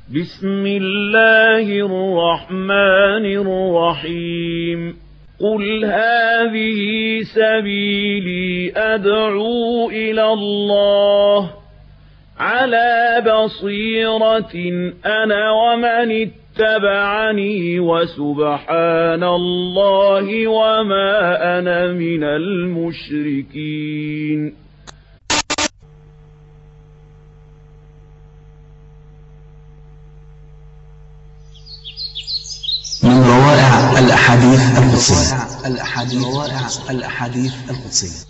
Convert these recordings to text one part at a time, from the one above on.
بسم الله الرحمن الرحيم قل هذه سبيلي أدعو إلى الله على بصيرة أنا ومن اتبعني وسبحان الله وما أنا من المشركين من روائع الأحاديث القدسية الأحاديث روائع الأحاديث القدسية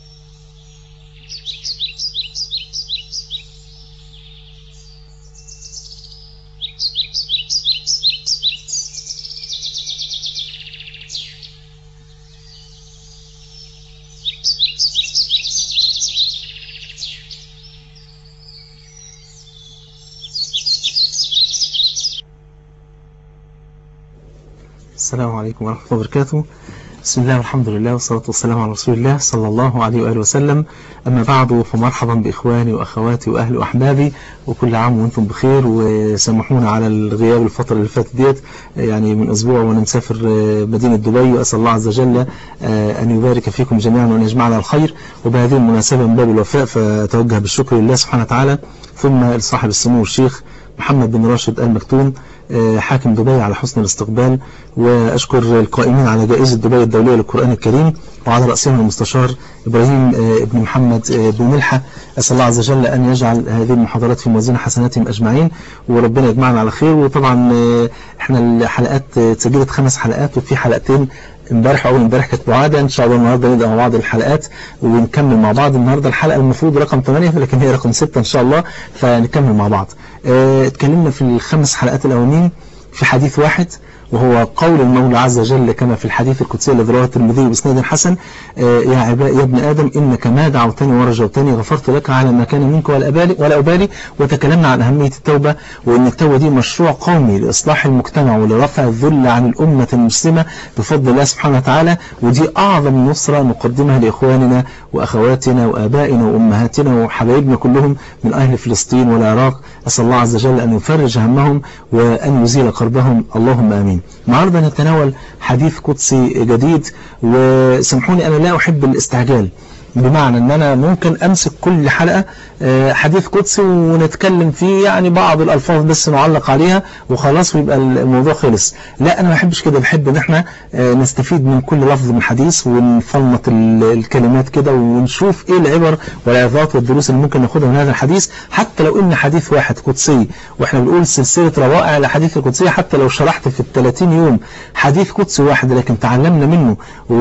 السلام عليكم ورحمة الله وبركاته بسم الله والحمد لله والصلاة والسلام على رسول الله صلى الله عليه وآله وسلم أما بعد فمرحبا بإخواني وأخواتي وأهلي وأحبابي وكل عام وأنتم بخير وسامحونا على الغياب الفترة اللي فاتت ديت يعني من أسبوع وأنا مسافر مدينة دبي وأسأل الله عز وجل أن يبارك فيكم جميعا وأن يجمعنا على الخير وبهذه المناسبة من باب الوفاء فتوجه بالشكر لله سبحانه وتعالى ثم لصاحب السمو الشيخ محمد بن راشد المكتوم حاكم دبي على حسن الاستقبال وأشكر القائمين على جائزة دبي الدولية للقرآن الكريم وعلى رأسهم المستشار إبراهيم بن محمد بن ملحة أسأل الله عز وجل أن يجعل هذه المحاضرات في موازين حسناتهم أجمعين وربنا يجمعنا على خير وطبعا احنا الحلقات تسجلت خمس حلقات وفي حلقتين امبارح اول امبارح كانت معاده ان شاء الله النهارده نبدا مع بعض الحلقات ونكمل مع بعض النهارده الحلقه المفروض رقم 8 لكن هي رقم 6 ان شاء الله فنكمل مع بعض اه اتكلمنا في الخمس حلقات الاولانيين في حديث واحد وهو قول المولى عز وجل كما في الحديث القدسي الذي رواه الترمذي باسناد حسن يا عباد يا ابن ادم انك ما دعوتني ورجوتني غفرت لك على ما كان منك ولا ابالي ولا ابالي وتكلمنا عن اهميه التوبه وان التوبه دي مشروع قومي لاصلاح المجتمع ولرفع الذل عن الامه المسلمه بفضل الله سبحانه وتعالى ودي اعظم نصره نقدمها لاخواننا واخواتنا وابائنا وامهاتنا وحبايبنا كلهم من اهل فلسطين والعراق اسال الله عز وجل ان يفرج همهم وان يزيل كربهم اللهم امين النهارده نتناول حديث قدسي جديد وسامحوني أنا لا أحب الاستعجال بمعنى ان انا ممكن امسك كل حلقة حديث قدسي ونتكلم فيه يعني بعض الالفاظ بس نعلق عليها وخلاص ويبقى الموضوع خلص لا انا ما بحبش كده بحب ان احنا نستفيد من كل لفظ من الحديث ونفلمط الكلمات كده ونشوف ايه العبر والعظات والدروس اللي ممكن ناخدها من هذا الحديث حتى لو ان حديث واحد قدسي واحنا بنقول سلسلة روائع الاحاديث القدسية حتى لو شرحت في ال 30 يوم حديث قدسي واحد لكن تعلمنا منه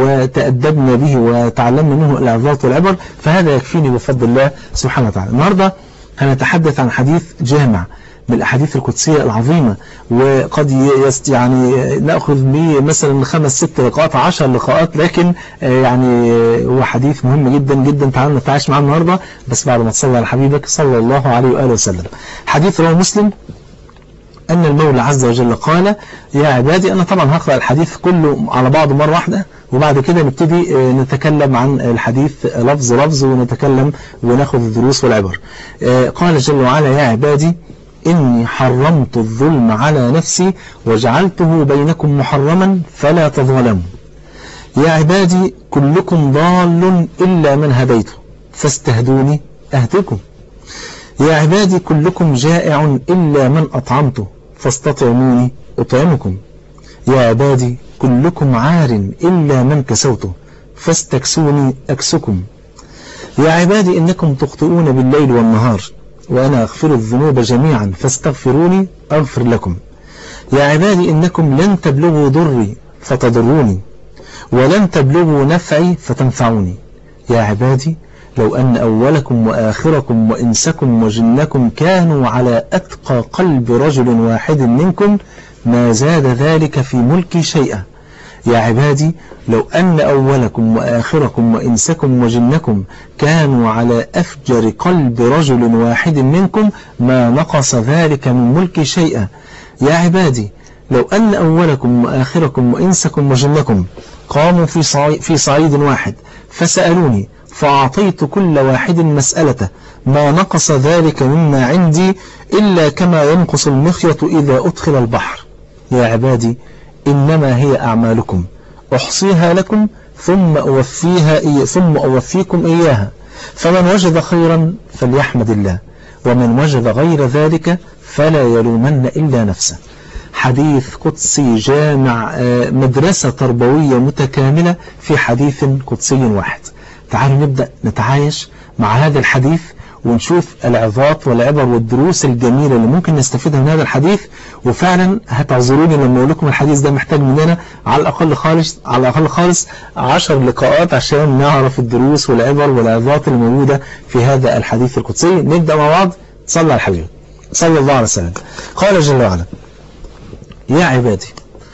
وتأدبنا به وتعلمنا منه العظات والعبر فهذا يكفيني بفضل الله سبحانه وتعالى النهاردة هنتحدث عن حديث جامع من الأحاديث القدسية العظيمة وقد يعني نأخذ به مثلا خمس ست لقاءات عشر لقاءات لكن يعني هو حديث مهم جدا جدا تعالوا نتعايش معاه النهاردة بس بعد ما تصلي على حبيبك صلى الله عليه وآله وسلم حديث رواه مسلم أن المولى عز وجل قال يا عبادي أنا طبعا هقرأ الحديث كله على بعضه مرة واحدة وبعد كده نبتدي نتكلم عن الحديث لفظ لفظ ونتكلم وناخذ الدروس والعبر قال جل وعلا يا عبادي إني حرمت الظلم على نفسي وجعلته بينكم محرما فلا تظلموا يا عبادي كلكم ضال إلا من هديته فاستهدوني أهدكم يا عبادي كلكم جائع إلا من أطعمته فاستطعموني أطعمكم يا عبادي كلكم عار إلا من كسوته فاستكسوني أكسكم يا عبادي إنكم تخطئون بالليل والنهار وأنا أغفر الذنوب جميعا فاستغفروني أغفر لكم يا عبادي إنكم لن تبلغوا ضري فتضروني ولن تبلغوا نفعي فتنفعوني يا عبادي لو أن أولكم وآخركم وإنسكم وجنكم كانوا على أتقى قلب رجل واحد منكم ما زاد ذلك في ملكي شيئا يا عبادي لو أن أولكم وآخركم وإنسكم وجنكم كانوا على أفجر قلب رجل واحد منكم ما نقص ذلك من ملكي شيئا يا عبادي لو أن أولكم وآخركم وإنسكم وجنكم قاموا في صعيد, في صعيد واحد فسألوني فأعطيت كل واحد مسألته ما نقص ذلك مما عندي إلا كما ينقص المخيط إذا أدخل البحر يا عبادي إنما هي أعمالكم أحصيها لكم ثم أوفيها إي ثم أوفيكم إياها فمن وجد خيرا فليحمد الله ومن وجد غير ذلك فلا يلومن إلا نفسه حديث قدسي جامع مدرسة تربوية متكاملة في حديث قدسي واحد تعالوا نبدأ نتعايش مع هذا الحديث ونشوف العظات والعبر والدروس الجميلة اللي ممكن نستفيدها من هذا الحديث وفعلا هتعذروني لما اقول لكم الحديث ده محتاج مننا على الأقل خالص على الأقل خالص 10 لقاءات عشان نعرف الدروس والعبر والعظات الموجودة في هذا الحديث القدسي نبدأ مع بعض صلى على الحبيب صلى الله عليه وسلم قال جل وعلا يا عبادي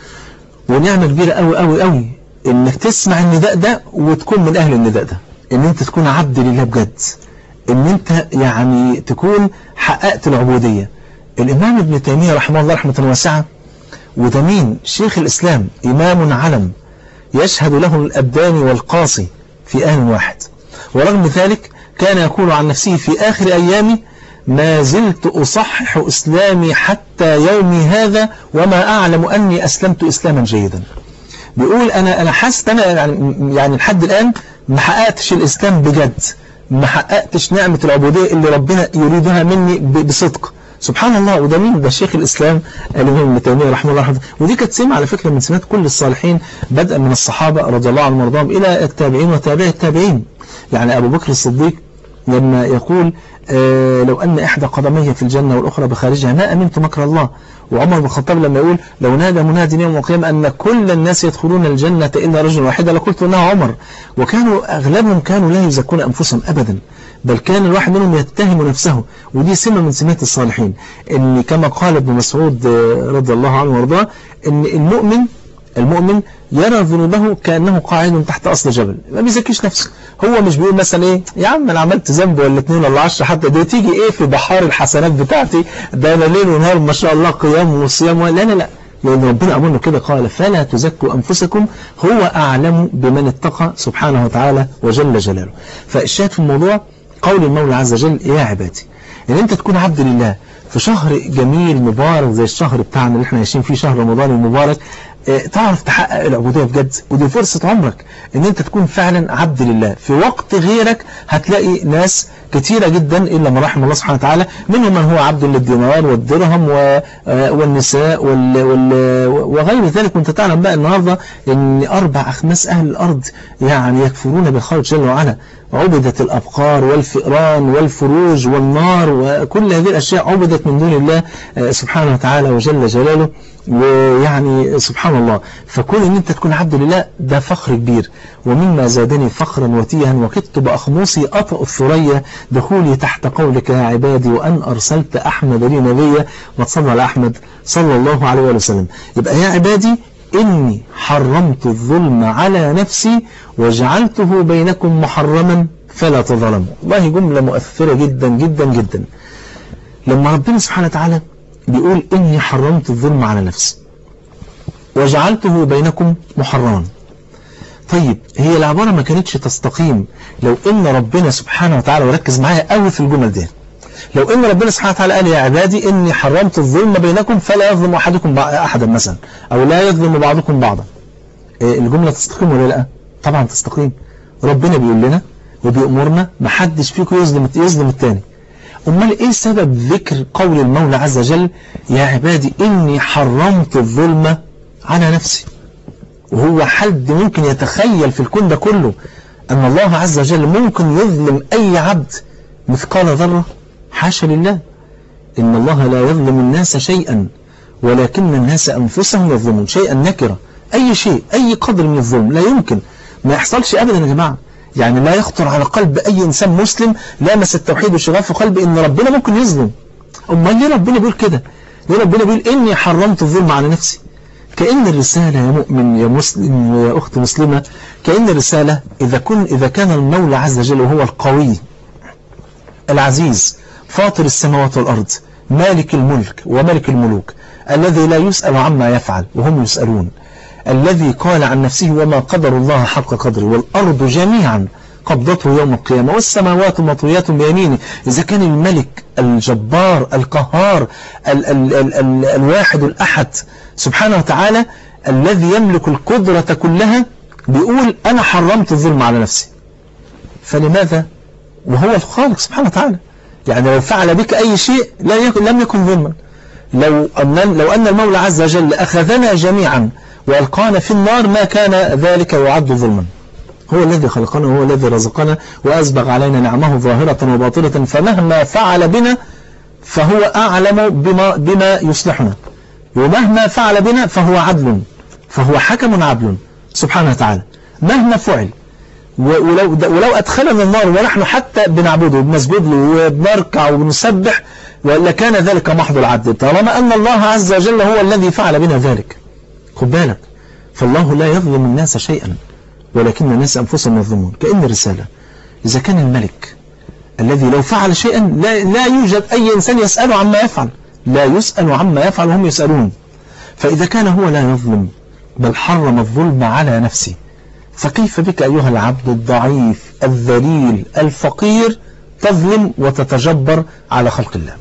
ونعمة كبيرة قوي قوي قوي انك تسمع النداء ده وتكون من اهل النداء ده ان انت تكون عبد لله بجد ان انت يعني تكون حققت العبودية الامام ابن تيمية رحمه الله رحمة واسعة وده مين شيخ الاسلام امام علم يشهد له الابدان والقاصي في آن واحد ورغم ذلك كان يقول عن نفسه في آخر أيامه ما زلت أصحح إسلامي حتى يومي هذا وما أعلم أني أسلمت إسلاما جيدا بيقول أنا أنا حاسس أنا يعني, يعني لحد الآن ما حققتش الإسلام بجد ما حققتش نعمة العبودية اللي ربنا يريدها مني بصدق سبحان الله وده مين ده شيخ الإسلام الإمام ابن تيمية رحمه الله رحمه ودي كانت سمة على فكرة من سمات كل الصالحين بدءا من الصحابة رضي الله عنهم وارضاهم إلى التابعين وتابعي التابعين يعني أبو بكر الصديق لما يقول آه لو أن إحدى قدمي في الجنة والأخرى بخارجها ما أمنت مكر الله وعمر بن الخطاب لما يقول لو نادى مناد يوم القيامة أن كل الناس يدخلون الجنة إلا رجل واحدا لقلت إنها عمر وكانوا أغلبهم كانوا لا يزكون أنفسهم أبدا بل كان الواحد منهم يتهم نفسه ودي سمة من سمات الصالحين إن كما قال ابن مسعود رضي الله عنه وارضاه إن المؤمن المؤمن يرى ذنوبه كأنه قاعد تحت أصل جبل ما بيزكيش نفسه هو مش بيقول مثلا ايه يا عم انا عملت ذنب ولا اتنين ولا عشرة حتى دي تيجي ايه في بحار الحسنات بتاعتي ده انا ليل ونهار ما شاء الله قيام وصيام لا لا لا لأن ربنا أمرنا كده قال فلا تزكوا أنفسكم هو أعلم بمن اتقى سبحانه وتعالى وجل جلاله فالشاهد في الموضوع قول المولى عز وجل يا عبادي ان انت تكون عبد لله في شهر جميل مبارك زي الشهر بتاعنا اللي احنا عايشين فيه شهر رمضان المبارك اه تعرف تحقق العبودية بجد ودي فرصة عمرك ان انت تكون فعلا عبد لله في وقت غيرك هتلاقي ناس كتيرة جدا إلا ما رحم الله سبحانه وتعالى منهم من هو عبد للدينار والدرهم والنساء وال وال وغير ذلك وانت تعلم بقى النهاردة ان أربع أخماس أهل الأرض يعني يكفرون بالخالق جل وعلا عبدت الأبقار والفئران والفروج والنار وكل هذه الأشياء عبدت من دون الله سبحانه وتعالى وجل جلاله ويعني سبحان الله فكون ان انت تكون عبد لله ده فخر كبير ومما زادني فخرا وتيها وكدت بأخموصي أطأ الثريا دخولي تحت قولك يا عبادي وأن أرسلت أحمد لي نبيا وتصلى على أحمد صلى الله عليه وسلم يبقى يا عبادي إني حرمت الظلم على نفسي وجعلته بينكم محرما فلا تظلموا والله جملة مؤثرة جدا جدا جدا لما ربنا سبحانه وتعالى بيقول إني حرمت الظلم على نفسي وجعلته بينكم محرما طيب هي العبارة ما كانتش تستقيم لو إن ربنا سبحانه وتعالى وركز معايا قوي في الجمل دي لو إن ربنا سبحانه وتعالى قال يا عبادي إني حرمت الظلم بينكم فلا يظلم أحدكم أحدا مثلا أو لا يظلم بعضكم بعضا الجملة تستقيم ولا لا طبعا تستقيم ربنا بيقول لنا وبيأمرنا محدش فيكم يظلم يظلم التاني أمال إيه سبب ذكر قول المولى عز وجل يا عبادي إني حرمت الظلم على نفسي وهو حد ممكن يتخيل في الكون ده كله أن الله عز وجل ممكن يظلم أي عبد مثقال ذرة حاشا لله إن الله لا يظلم الناس شيئا ولكن الناس أنفسهم يظلمون شيئا نكرة أي شيء أي قدر من الظلم لا يمكن ما يحصلش أبدا يا جماعة يعني لا يخطر على قلب أي إنسان مسلم لامس التوحيد والشغاف في قلبه إن ربنا ممكن يظلم أمال ليه ربنا بيقول كده ليه ربنا بيقول إني حرمت الظلم على نفسي كأن الرسالة يا مؤمن يا مسلم ويا أخت مسلمة كأن الرسالة إذا, كن إذا كان المولى عز وجل وهو القوي العزيز فاطر السماوات والأرض مالك الملك وملك الملوك الذي لا يسأل عما يفعل وهم يسألون الذي قال عن نفسه وما قدر الله حق قدره والأرض جميعا قبضته يوم القيامة والسماوات مطويات بيمينه إذا كان الملك الجبار القهار ال ال ال ال الواحد الأحد سبحانه وتعالى الذي يملك القدرة كلها بيقول أنا حرمت الظلم على نفسي فلماذا وهو الخالق سبحانه وتعالى يعني لو فعل بك أي شيء لا يكن لم يكن ظلما لو أن, لو أن المولى عز وجل أخذنا جميعا وألقانا في النار ما كان ذلك يعد ظلما هو الذي خلقنا وهو الذي رزقنا وأسبغ علينا نعمه ظاهرة وباطنة فمهما فعل بنا فهو أعلم بما, بما يصلحنا ومهما فعل بنا فهو عدل فهو حكم عدل سبحانه وتعالى مهما فعل ولو, ولو أدخلنا النار ونحن حتى بنعبده وبنسجد له وبنركع وبنسبح لكان ذلك محض العدل طالما أن الله عز وجل هو الذي فعل بنا ذلك خد بالك فالله لا يظلم الناس شيئا ولكن الناس أنفسهم يظلمون كأن رسالة إذا كان الملك الذي لو فعل شيئا لا, لا يوجد أي إنسان يسأله عما يفعل لا يسأل عما يفعل وهم يسألون فإذا كان هو لا يظلم بل حرم الظلم على نفسه فكيف بك أيها العبد الضعيف الذليل الفقير تظلم وتتجبر على خلق الله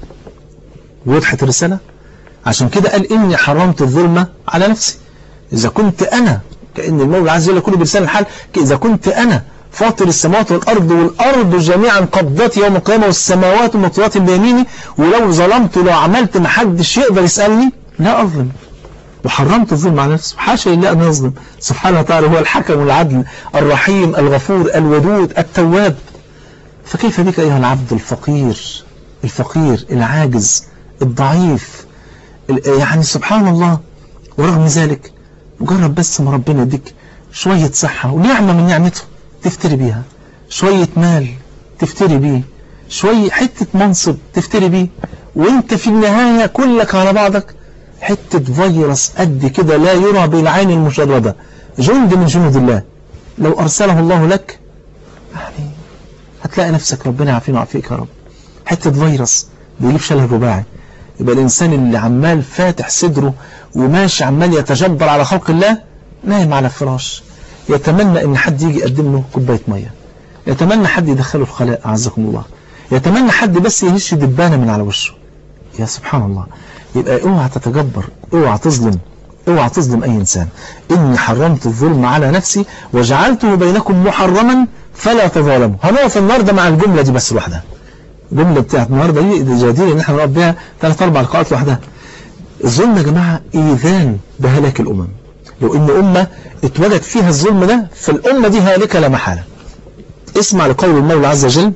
وضحت الرسالة عشان كده قال إني حرمت الظلم على نفسي إذا كنت أنا كأن المولى عز وجل كله بلسان الحال إذا كنت أنا فاطر السماوات والأرض والأرض جميعا قبضت يوم القيامة والسماوات مطوات بيميني ولو ظلمت لو عملت ما حدش يقدر يسألني لا أظلم وحرمت الظلم على نفسه حاشا لله أن يظلم سبحانه وتعالى هو الحكم العدل الرحيم الغفور الودود التواب فكيف بك أيها العبد الفقير الفقير العاجز الضعيف يعني سبحان الله ورغم ذلك مجرد بس ما ربنا يديك شوية صحة ونعمة من نعمته تفتري بيها شوية مال تفتري بيه شوية حتة منصب تفتري بيه وانت في النهاية كلك على بعضك حتة فيروس قد كده لا يرى بالعين المجردة جند من جنود الله لو أرسله الله لك يعني هتلاقي نفسك ربنا يعافينا ويعافيك يا رب حتة فيروس بيجيب شلل رباعي يبقى الإنسان اللي عمال فاتح صدره وماشي عمال يتجبر على خلق الله نايم على الفراش يتمنى ان حد يجي يقدم له كوبايه ميه يتمنى حد يدخله الخلاء اعزكم الله يتمنى حد بس يهش دبانه من على وشه يا سبحان الله يبقى اوعى تتجبر اوعى تظلم اوعى تظلم اي انسان اني حرمت الظلم على نفسي وجعلته بينكم محرما فلا تظالموا هنقف النهارده مع الجمله دي بس لوحدها الجمله بتاعت النهارده دي جديره ان احنا نقف بيها ثلاث اربع لقاءات لوحدها الظلم يا جماعه ايذان بهلاك الامم لو ان امه اتوجد فيها الظلم ده فالامه دي هالكه لا محاله اسمع لقول المولى عز وجل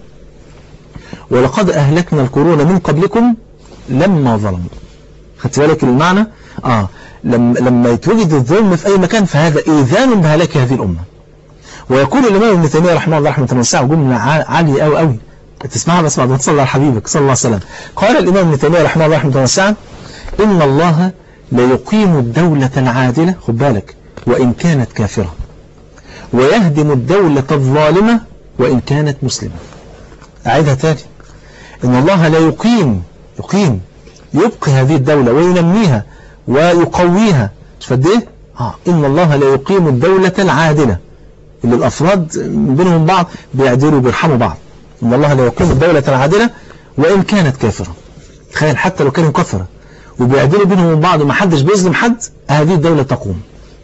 ولقد اهلكنا القرون من قبلكم لما ظلموا خدت بالك المعنى اه لما لما يتوجد الظلم في اي مكان فهذا ايذان بهلاك هذه الامه ويقول الامام ابن تيميه رحمه الله رحمه واسعه جمله عاليه قوي قوي تسمعها بس بعد ما تصلي على حبيبك صلى الله عليه وسلم قال الامام ابن تيميه رحمه الله رحمه واسعه ان الله ليقيم الدولة العادلة خد بالك وإن كانت كافرة ويهدم الدولة الظالمة وإن كانت مسلمة أعيدها تاني إن الله لا يقيم يقيم يبقي هذه الدولة وينميها ويقويها مش فد ايه؟ آه إن الله لا يقيم الدولة العادلة اللي الأفراد بينهم بعض بيعدلوا بيرحموا بعض إن الله لا يقيم الدولة العادلة وإن كانت كافرة تخيل حتى لو كانت كفرة وبيعدلوا بينهم وبين بعض وما حدش بيظلم حد هذه الدولة تقوم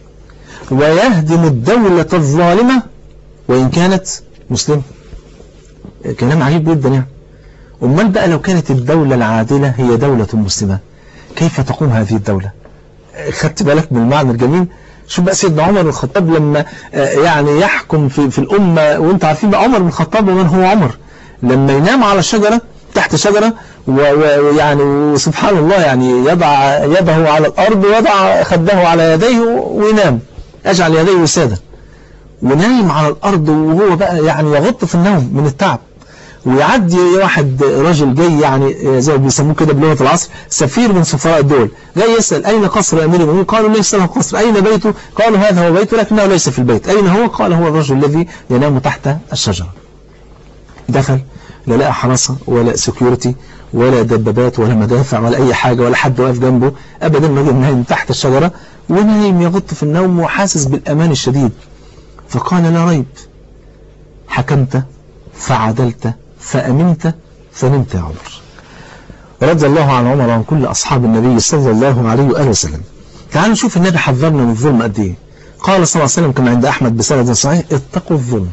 ويهدم الدولة الظالمة وإن كانت مسلمة كلام عجيب جدا يعني أمال بقى لو كانت الدولة العادلة هي دولة مسلمة كيف تقوم هذه الدولة خدت بالك من المعنى الجميل شوف بقى سيدنا عمر بن الخطاب لما يعني يحكم في, في الأمة وانت عارفين بقى عمر بن الخطاب ومن هو عمر لما ينام على شجرة تحت شجرة ويعني سبحان الله يعني يضع يده على الأرض ويضع خده على يديه وينام أجعل يديه وسادة ونايم على الأرض وهو بقى يعني يغط في النوم من التعب ويعدي واحد راجل جاي يعني زي ما بيسموه كده بلغة العصر سفير من سفراء الدول جاي يسأل أين قصر أمير المؤمنين قالوا ليس له قصر أين بيته قالوا هذا هو بيته لكنه ليس في البيت أين هو قال هو الرجل الذي ينام تحت الشجرة دخل لا لقى حراسة ولا سكيورتي ولا دبابات ولا مدافع ولا أي حاجة ولا حد واقف جنبه أبدا الراجل نايم تحت الشجرة ونايم يغط في النوم وحاسس بالأمان الشديد فقال لا ريب حكمت فعدلت فأمنت فنمت يا عمر رضي الله عن عمر وعن كل أصحاب النبي صلى الله عليه وآله وسلم تعالوا نشوف النبي حذرنا من الظلم قد ايه قال صلى الله عليه وسلم كما عند أحمد بسند صحيح اتقوا الظلم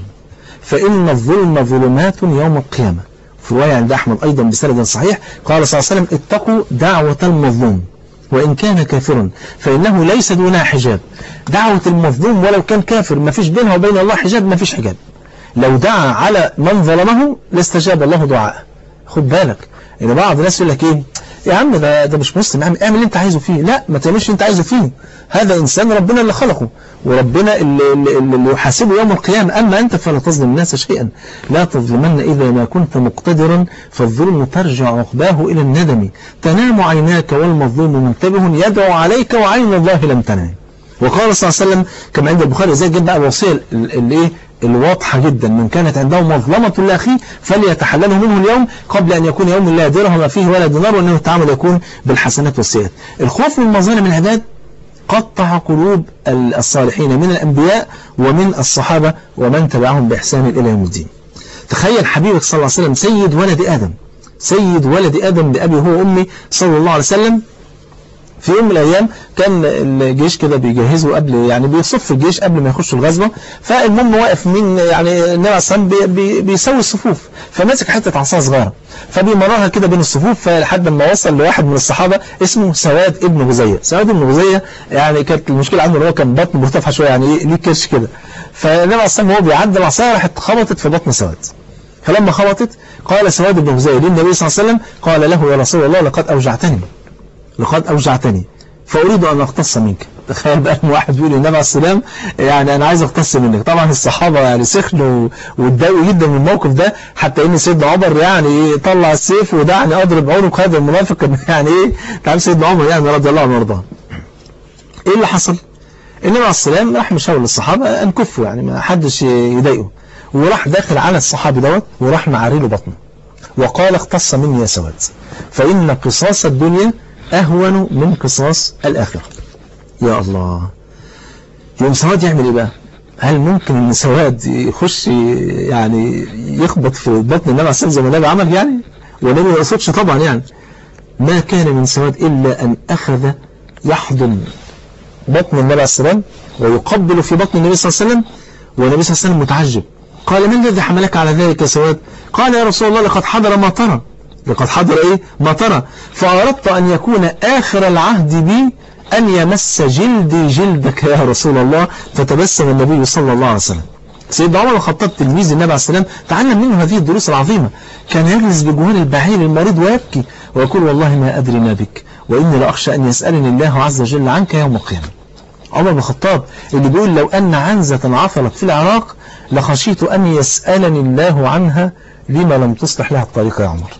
فإن الظلم ظلمات يوم القيامة في رواية عند أحمد أيضا بسند صحيح قال صلى الله عليه وسلم اتقوا دعوة المظلوم وإن كان كافرا فإنه ليس دونها حجاب دعوة المظلوم ولو كان كافر ما فيش بينها وبين الله حجاب ما فيش حجاب لو دعا على من ظلمه لاستجاب الله دعاءه خد بالك ان بعض الناس يقول لك ايه يا عم ده ده مش مسلم اعمل اللي انت عايزه فيه لا ما تعملش اللي انت عايزه فيه هذا انسان ربنا اللي خلقه وربنا اللي, اللي, اللي يحاسبه يوم القيامه اما انت فلا تظلم الناس شيئا لا تظلمن اذا ما كنت مقتدرا فالظلم ترجع عقباه الى الندم تنام عيناك والمظلوم منتبه يدعو عليك وعين الله لم تنام وقال صلى الله عليه وسلم كما عند البخاري زي جدا بقى الوصيه الايه الواضحة جدا من كانت عنده مظلمة لأخيه فليتحلله منه اليوم قبل أن يكون يوم لا درهم فيه ولا دينار وأنه التعامل يكون بالحسنات والسيئات الخوف من مظالم العباد قطع قلوب الصالحين من الأنبياء ومن الصحابة ومن تبعهم بإحسان إلى يوم الدين تخيل حبيبك صلى الله عليه وسلم سيد ولد آدم سيد ولد آدم بأبي هو أمي صلى الله عليه وسلم في يوم من الأيام كان الجيش كده بيجهزوا قبل يعني بيصف الجيش قبل ما يخشوا الغزوة فالمهم واقف من يعني النبي عليه الصلاة بي بيسوي الصفوف فماسك حتة عصا صغيرة فبيمررها كده بين الصفوف فلحد ما وصل لواحد من الصحابة اسمه سواد ابن غزية سواد ابن غزية يعني كانت المشكلة عنده ان هو كان بطن مرتفع شوية يعني ليه كرش كده فالنبي عليه الصلاة وهو بيعدي العصاية راحت خبطت في بطن سواد فلما خبطت قال سواد بن غزية للنبي صلى الله عليه وسلم قال له يا رسول الله لقد أوجعتني لقد أوجعتني فأريد أن أقتص منك تخيل بقى واحد بيقول للنبي عليه السلام يعني أنا عايز أقتص منك طبعا الصحابة يعني سخنوا واتضايقوا جدا من الموقف ده حتى إن سيدنا عمر يعني طلع السيف ودعني أضرب عنق هذا المنافق يعني إيه تعرف سيدنا عمر يعني رضي الله عنه وارضاه إيه اللي حصل؟ النبي عليه السلام راح مشاور للصحابة أن كفوا يعني ما حدش يضايقه وراح داخل على الصحابي دوت وراح معاري له بطنه وقال اقتص مني يا سواد فإن قصاص الدنيا أهون من قصاص الآخرة يا الله يوم سواد يعمل إيه بقى هل ممكن ان سواد يخش يعني يخبط في بطن النبي عليه الصلاه زي ما النبي عمل يعني والنبي ما يقصدش طبعا يعني ما كان من سواد الا ان اخذ يحضن بطن النبي عليه السلام ويقبل في بطن النبي صلى الله عليه وسلم والنبي صلى الله عليه وسلم متعجب قال من الذي حملك على ذلك يا سواد قال يا رسول الله لقد حضر ما ترى لقد حضر ايه ما ترى فأردت أن يكون آخر العهد بي أن يمس جلدي جلدك يا رسول الله فتبسم النبي صلى الله عليه وسلم سيدنا عمر الخطاب تلميذ النبي عليه السلام تعلم منه هذه الدروس العظيمة كان يجلس بجوار البعير المريض ويبكي ويقول والله ما أدري ما بك وإني لأخشى أن يسألني الله عز وجل عنك يوم القيامة عمر بن الخطاب اللي بيقول لو أن عنزة عثرت في العراق لخشيت أن يسألني الله عنها لما لم تصلح لها الطريق يا عمر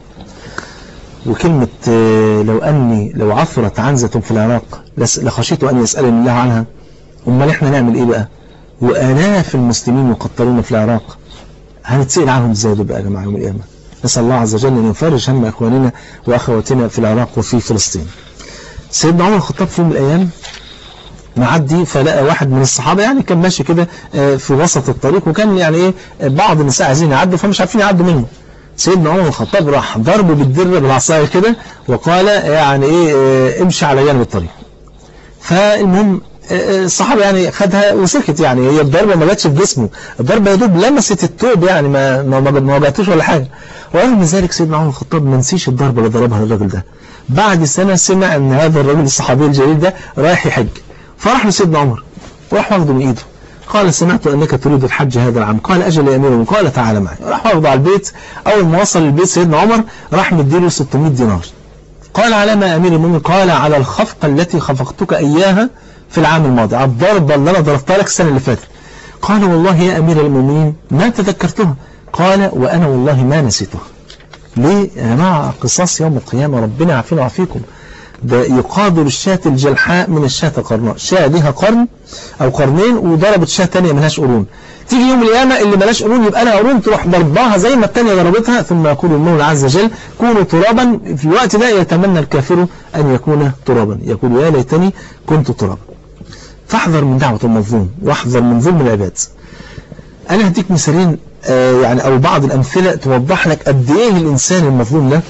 وكلمة لو أني لو عثرت عنزة في العراق لخشيت أن يسألني الله عنها أمال إحنا نعمل إيه بقى وآلاف المسلمين مقتلون في العراق هنتسأل عنهم إزاي بقى يا جماعة يوم القيامة نسأل الله عز وجل أن يفرج هم إخواننا وأخواتنا في العراق وفي فلسطين سيدنا عمر الخطاب في يوم من الأيام معدي فلقى واحد من الصحابة يعني كان ماشي كده في وسط الطريق وكان يعني ايه بعض النساء عايزين يعدوا فمش عارفين يعدوا منه سيدنا عمر الخطاب راح ضربه بالدرة بالعصاية كده وقال يعني ايه امشي على جانب الطريق فالمهم الصحابة يعني خدها وسكت يعني هي الضربة ما جاتش في جسمه الضربة يا دوب لمست التوب يعني ما ما ما جاتوش ولا حاجة ورغم ذلك سيدنا عمر الخطاب ما نسيش الضربة اللي ضربها الراجل ده بعد سنة سمع ان هذا الرجل الصحابي الجليل ده رايح يحج فراح لسيدنا عمر وراح واخده من ايده قال سمعت أنك تريد الحج هذا العام قال أجل يا أمير قال تعالى معي راح واخده على البيت أول ما وصل البيت سيدنا عمر راح مديله 600 دينار قال على ما أمير المؤمنين قال على الخفقة التي خفقتك إياها في العام الماضي على الضربة اللي أنا ضربتها لك السنة اللي فاتت قال والله يا أمير المؤمنين ما تذكرتها قال وأنا والله ما نسيتها ليه يا جماعة قصاص يوم القيامة ربنا يعافينا ويعافيكم ده يقابل الشاة الجلحاء من الشاة القرناء شاة ليها قرن أو قرنين وضربت شاة تانية ملهاش قرون تيجي يوم القيامة اللي ملهاش قرون يبقى لها قرون تروح ضرباها زي ما التانية ضربتها ثم يقول المولى عز وجل كونوا ترابا في الوقت ده يتمنى الكافر أن يكون ترابا يقول يا ليتني كنت ترابا فاحذر من دعوة المظلوم واحذر من ظلم العباد أنا هديك مثالين آه يعني أو بعض الأمثلة توضح لك قد إيه الإنسان المظلوم ده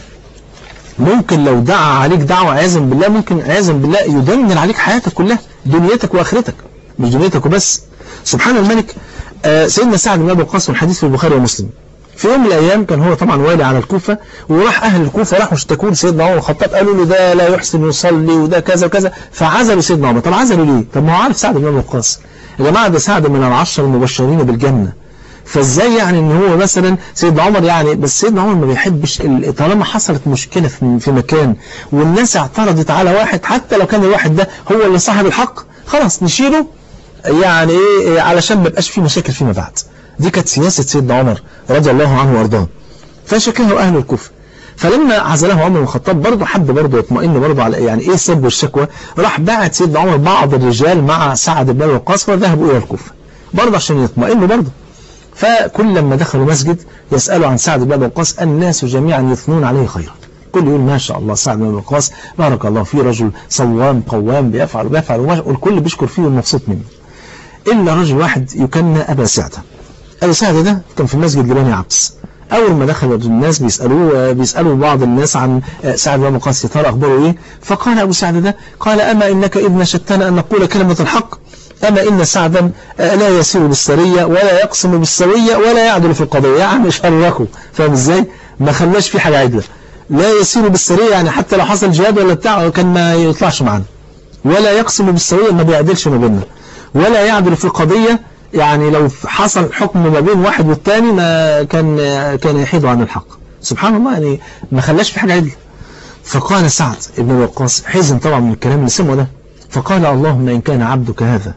ممكن لو دعا عليك دعوة عياذا بالله ممكن عياذا بالله يدمر عليك حياتك كلها دنيتك وآخرتك مش دنيتك وبس سبحان الملك آه سيدنا سعد بن أبي وقاص الحديث في البخاري ومسلم في يوم من الأيام كان هو طبعا والي على الكوفة وراح أهل الكوفة راحوا اشتكوا لسيدنا عمر الخطاب قالوا له ده لا يحسن يصلي وده كذا وكذا فعزلوا سيدنا عمر طب عزلوا ليه؟ طب ما هو عارف سعد بن أبي وقاص يا جماعة ده سعد من العشر المبشرين بالجنة فازاي يعني ان هو مثلا سيدنا عمر يعني بس سيدنا عمر ما بيحبش طالما حصلت مشكلة في مكان والناس اعترضت على واحد حتى لو كان الواحد ده هو اللي صاحب الحق خلاص نشيله يعني ايه علشان ما يبقاش فيه مشاكل فيما بعد دي كانت سياسة سيدنا عمر رضي الله عنه وارضاه فشكاه اهل الكوفة فلما عزله عمر بن الخطاب برضه حب برضه يطمئن برضه على يعني ايه السب والشكوى راح بعت سيدنا عمر بعض الرجال مع سعد بن وقاص وذهبوا الى الكوفة برضه عشان يطمئنوا برضه فكل لما دخلوا مسجد يسألوا عن سعد بن وقاص الناس جميعا يثنون عليه خيرا كل يقول ما شاء الله سعد بن وقاص بارك الله فيه رجل صوام قوام بيفعل وبيفعل والكل بيشكر فيه والمبسوط منه إلا رجل واحد يكنى أبا سعدة أبا سعدة ده كان في المسجد لبني عبس أول ما دخل الناس بيسألوه بيسألوا بعض الناس عن سعد بن وقاص يا ترى أخباره إيه فقال أبو سعد ده قال أما إنك إذ نشدتنا أن نقول كلمة الحق أما إن سعدا لا يسير بالسرية ولا يقسم بالسوية ولا يعدل في القضية يعني شركه فاهم إزاي ما خلاش في حاجة عدلة لا يسير بالسرية يعني حتى لو حصل جهاد ولا بتاع كان ما يطلعش معانا ولا يقسم بالسوية ما بيعدلش ما بيننا ولا يعدل في القضية يعني لو حصل حكم ما بين واحد والتاني ما كان كان يحيد عن الحق سبحان الله يعني ما خلاش في حاجة عدلة فقال سعد ابن وقاص حزن طبعا من الكلام اللي سمعه ده فقال اللهم إن كان عبدك هذا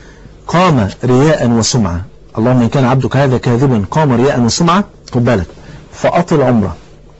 قام رياء وسمعة اللهم إن كان عبدك هذا كاذبا قام رياء وسمعة خد بالك فأطل عمره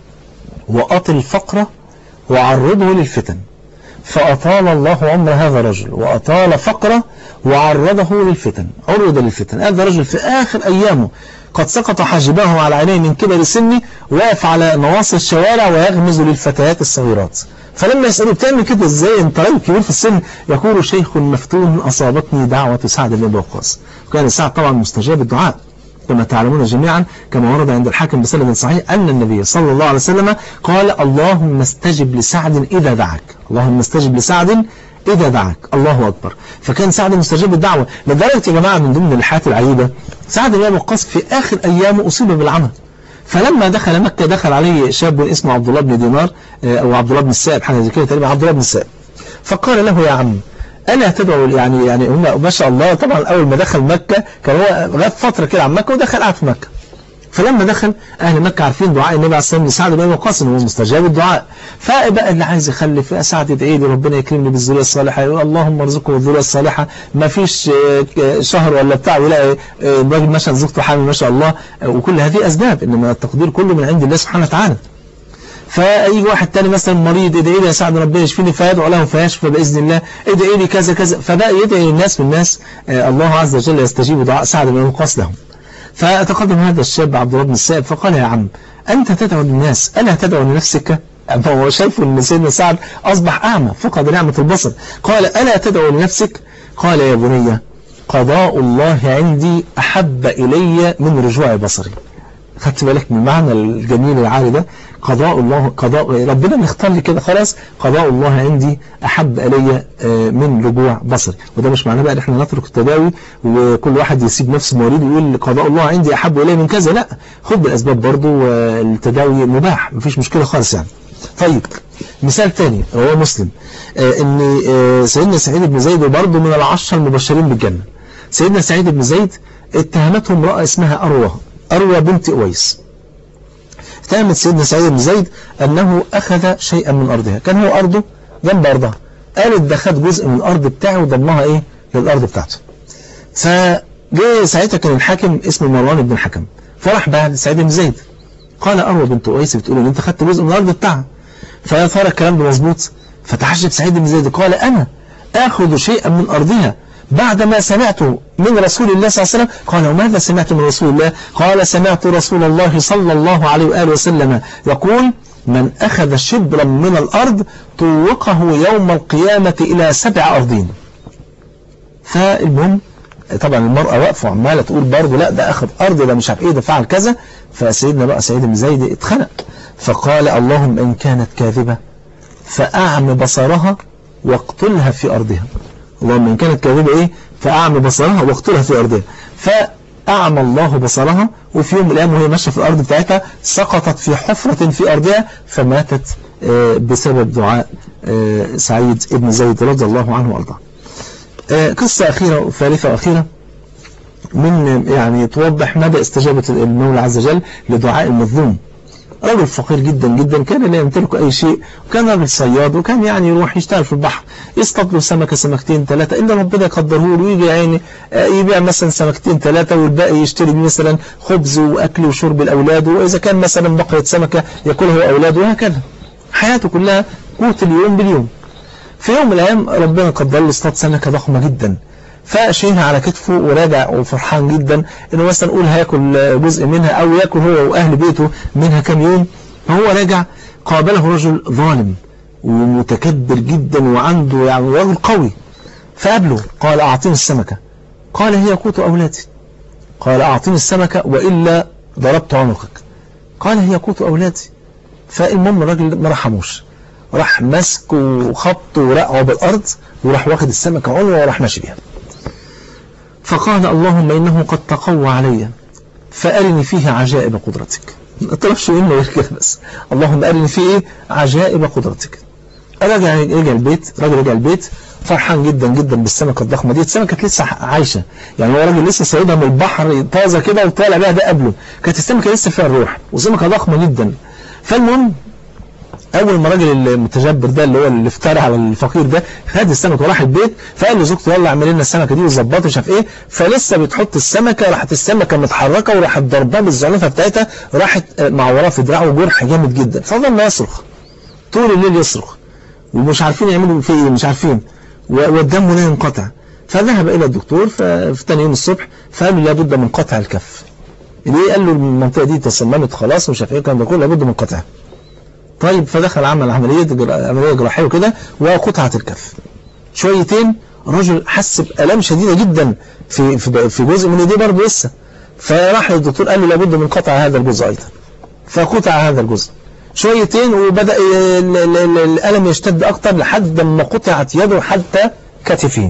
وأطل فقره وعرضه للفتن فأطال الله عمر هذا الرجل وأطال فقره وعرضه للفتن عرض للفتن هذا الرجل في آخر أيامه قد سقط حاجبه على عينيه من كبر سنه واقف على نواصي الشوارع ويغمز للفتيات الصغيرات فلما يسألوا بتعمل كده ازاي انت راجل كبير في السن يقول شيخ مفتون أصابتني دعوة سعد بن وقاص وكان سعد طبعا مستجاب الدعاء كما تعلمون جميعا كما ورد عند الحاكم بسند صحيح أن النبي صلى الله عليه وسلم قال اللهم استجب لسعد إذا دعك اللهم استجب لسعد إذا دعك الله أكبر فكان سعد مستجاب الدعوة لدرجة يا جماعة من ضمن الحالات العجيبة سعد بن وقاص في آخر أيامه أصيب بالعمى فلما دخل مكة دخل عليه شاب اسمه عبد الله بن دينار أو عبد الله بن السائب حاجة زي كده تقريبا عبد الله بن السائب فقال له يا عم ألا تدعو يعني يعني هم ما شاء الله طبعا أول ما دخل مكة كان هو غاب فترة كده عن مكة ودخل قعد في مكة فلما دخل أهل مكة عارفين دعاء النبي عليه الصلاة والسلام لسعد بن وقاص هو مستجاب الدعاء فبقى اللي عايز يخلف يا سعد ادعي لي ربنا يكرمني بالذرية الصالحة يقول اللهم ارزقه بالذرية الصالحة ما فيش شهر ولا بتاع يلاقي الراجل مثلا زوجته حامل ما شاء الله وكل هذه أسباب إنما التقدير كله من عند الله سبحانه وتعالى فيجي واحد تاني مثلا مريض ادعي لي يا سعد ربنا يشفيني فيدعو له فيشفى باذن الله ادعي لي كذا كذا فبقى يدعي الناس بالناس الله عز وجل يستجيب دعاء سعد بن وقاص لهم فتقدم هذا الشاب عبد الله بن السائب فقال يا عم أنت تدعو للناس ألا تدعو لنفسك هو شايف أن سيدنا سعد أصبح أعمى فقد نعمة البصر قال ألا تدعو لنفسك قال يا بني قضاء الله عندي أحب إلي من رجوع بصري خدت بالك من المعنى الجميل العالي ده قضاء الله قضاء ربنا مختار لي كده خلاص قضاء الله عندي أحب إلي من رجوع بصري وده مش معناه بقى ان احنا نترك التداوي وكل واحد يسيب نفسه مريض ويقول قضاء الله عندي أحب إلي من كذا لا خد بالأسباب برضه والتداوي مباح مفيش مشكلة خالص يعني طيب مثال تاني هو مسلم ان سيدنا سعيد بن زيد برضه من العشر المبشرين بالجنة سيدنا سعيد بن زيد اتهمته امرأة اسمها أروى أروى بنت أويس اتهمت سيدنا سعيد بن زيد أنه أخذ شيئا من أرضها كان هو أرضه جنب أرضها قالت ده خد جزء من الأرض بتاعه وضمها إيه للأرض بتاعته فجاء ساعتها كان الحاكم اسمه مروان بن الحكم فراح بعد سعيد بن زيد قال أروى بنت أويس بتقول إن أنت خدت جزء من الأرض بتاعها فيا ترى الكلام ده مظبوط فتحجب سعيد بن زيد قال أنا آخذ شيئا من أرضها بعدما سمعت من رسول الله صلى الله عليه وسلم قال وماذا سمعت من رسول الله قال سمعت رسول الله صلى الله عليه وآله وسلم يقول من أخذ شبرا من الأرض طوقه يوم القيامة إلى سبع أرضين فالمهم طبعا المرأة واقفة وعمالة تقول برضه لا ده أخذ أرض ده مش عارف إيه ده فعل كذا فسيدنا بقى سيد بن زيد اتخنق فقال اللهم إن كانت كاذبة فأعم بصرها واقتلها في أرضها اللهم إن كانت كاذبة إيه فأعم بصرها واقتلها في أرضها فأعمى الله بصرها وفي يوم من الأيام وهي ماشية في الأرض بتاعتها سقطت في حفرة في أرضها فماتت بسبب دعاء سعيد بن زيد رضي الله عنه وأرضاه قصة أخيرة ثالثة وأخيرة من يعني توضح مدى استجابة المولى عز وجل لدعاء المظلوم رجل فقير جدا جدا كان لا يمتلك أي شيء وكان راجل صياد وكان يعني يروح يشتغل في البحر يصطاد له سمكة سمكتين ثلاثة إلا ربنا يقدره له ويجي يعني يبيع مثلا سمكتين ثلاثة والباقي يشتري مثلا خبز وأكل وشرب الأولاد وإذا كان مثلا بقية سمكة يأكلها أولاده وهكذا حياته كلها قوت اليوم باليوم في يوم من الأيام ربنا قدر له اصطاد سمكة ضخمة جدا فشيلها على كتفه وراجع وفرحان جدا انه مثلا نقول هياكل جزء منها او ياكل هو واهل بيته منها كم يوم فهو راجع قابله رجل ظالم ومتكبر جدا وعنده يعني رجل قوي فقابله قال اعطيني السمكة قال هي قوت اولادي قال اعطيني السمكة والا ضربت عنقك قال هي قوت اولادي فالمهم الراجل ما رحموش راح مسكه وخبطه ورقعه بالارض وراح واخد السمكة عنوة وراح ماشي بيها فقال اللهم إنه قد تقوى علي فأرني فيه عجائب قدرتك ما طلبش منه غير كده بس اللهم أرني فيه إيه عجائب قدرتك رجع رجع البيت راجل رجع البيت فرحان جدا جدا بالسمكة الضخمة دي السمكة لسه عايشة يعني هو راجل لسه صيدها من البحر طازة كده وطالع بيها ده قبله كانت السمكة لسه فيها الروح وسمكة ضخمة جدا فالمهم اول ما الراجل المتجبر ده اللي هو اللي افترى على الفقير ده خد السمكه وراح البيت فقال لزوجته يلا اعمل لنا السمكه دي وظبطها مش عارف ايه فلسه بتحط السمكه راحت السمكه متحركه وراحت ضربها بالزعنفه بتاعتها راحت معوراه في دراعه جرح جامد جدا فظل يصرخ طول الليل يصرخ ومش عارفين يعملوا فيه ايه مش عارفين والدم لا ينقطع فذهب الى الدكتور في ثاني يوم الصبح فقال له لابد من قطع الكف ليه قال له المنطقه دي تصممت خلاص ومش عارف ايه الكلام ده كله لابد من قطعها طيب فدخل عمل عملية عملية جراحية وكده وقطعت الكف شويتين الرجل حس بألم شديدة جدا في في في جزء من ايديه برضه لسه فراح للدكتور قال له لابد من قطع هذا الجزء أيضا فقطع هذا الجزء شويتين وبدأ الألم يشتد أكتر لحد ما قطعت يده حتى كتفين